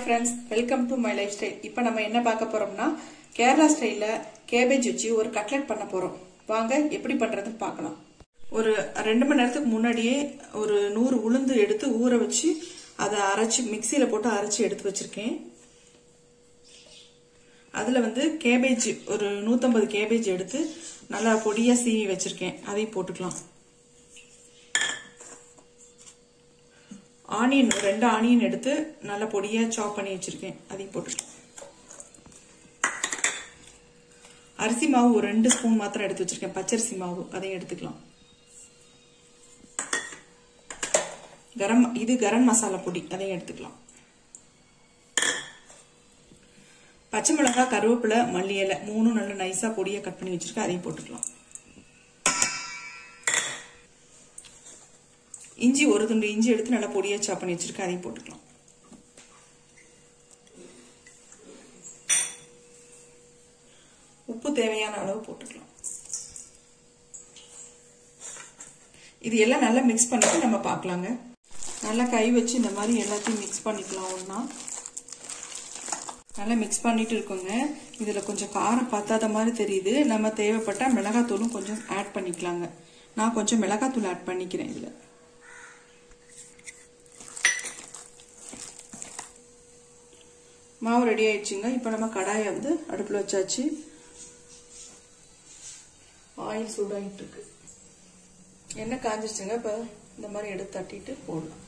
friends welcome to my lifestyle இப்போ நம்ம என்ன பார்க்க போறோம்னா கேரளா ஸ்டைலில் கேபேஜ் வச்சு ஒரு கட்லெட் பண்ண போறோம் வாங்க எப்படி பண்றதுன்னு பார்க்கலாம் ஒரு ரெண்டு மணி நேரத்துக்கு முன்னாடியே ஒரு நூறு உளுந்து எடுத்து ஊற வச்சு அதை அரைச்சி மிக்சியில் போட்டு அரைச்சி எடுத்து வச்சிருக்கேன் அதில் வந்து கேபேஜ் ஒரு நூற்றம்பது கேபேஜ் எடுத்து நல்லா பொடியாக சீவி வச்சிருக்கேன் அதையும் போட்டுக்கலாம் ஆனியன் ரெண்டு ஆனியன் எடுத்து நல்லா பொடியா சாப் பண்ணி வச்சிருக்கேன் அதையும் போட்டுக்கலாம் அரிசி மாவு ஒரு ரெண்டு ஸ்பூன் மாத்திரம் எடுத்து வச்சிருக்கேன் பச்சரிசி மாவு அதையும் எடுத்துக்கலாம் கரம் இது கரம் மசாலா பொடி அதையும் எடுத்துக்கலாம் பச்சை மிளகாய் கருவேப்பிலை மல்லி இலை மூணும் நல்ல நைஸா பொடியா கட் பண்ணி வச்சிருக்கேன் அதையும் போட்டுக்கலாம் இஞ்சி ஒரு துண்டு இஞ்சி எடுத்து நல்லா பொடியா சாப் பண்ணி வச்சிருக்கேன் அதையும் போட்டுக்கலாம் உப்பு தேவையான அளவு போட்டுக்கலாம் இது எல்லாம் நல்லா மிக்ஸ் பண்ணிட்டு நம்ம பார்க்கலாங்க நல்லா கை வச்சு இந்த மாதிரி எல்லாத்தையும் மிக்ஸ் பண்ணிக்கலாம் ஒன்றா நல்லா மிக்ஸ் பண்ணிட்டு இருக்கோங்க இதில் கொஞ்சம் காரம் பத்தாத மாதிரி தெரியுது நம்ம தேவைப்பட்டால் மிளகாத்தூளும் கொஞ்சம் ஆட் பண்ணிக்கலாங்க நான் கொஞ்சம் மிளகாத்தூள் ஆட் பண்ணிக்கிறேன் இதில் மாவு ரெடி ஆயிடுச்சுங்க இப்போ நம்ம கடாயை வந்து அடுப்பில் வச்சாச்சு ஆயில் சூடாகிட்டு இருக்கு எண்ணெய் காஞ்சிருச்சுங்க இப்போ இந்த மாதிரி எடுத்து தட்டிட்டு போடலாம்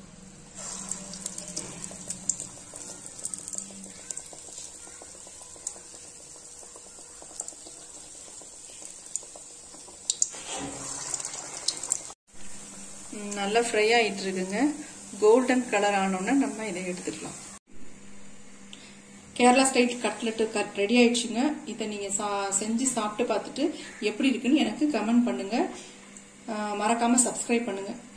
நல்லா ஃப்ரை ஆகிட்டு இருக்குங்க கோல்டன் கலர் ஆனோன்னு நம்ம இதை எடுத்துக்கலாம் Kerala style cutlet cut ready ஆயிடுச்சுங்க இதை நீங்கள் சா செஞ்சு சாப்பிட்டு பார்த்துட்டு எப்படி இருக்குன்னு எனக்கு கமெண்ட் பண்ணுங்க மறக்காம சப்ஸ்கிரைப் பண்ணுங்க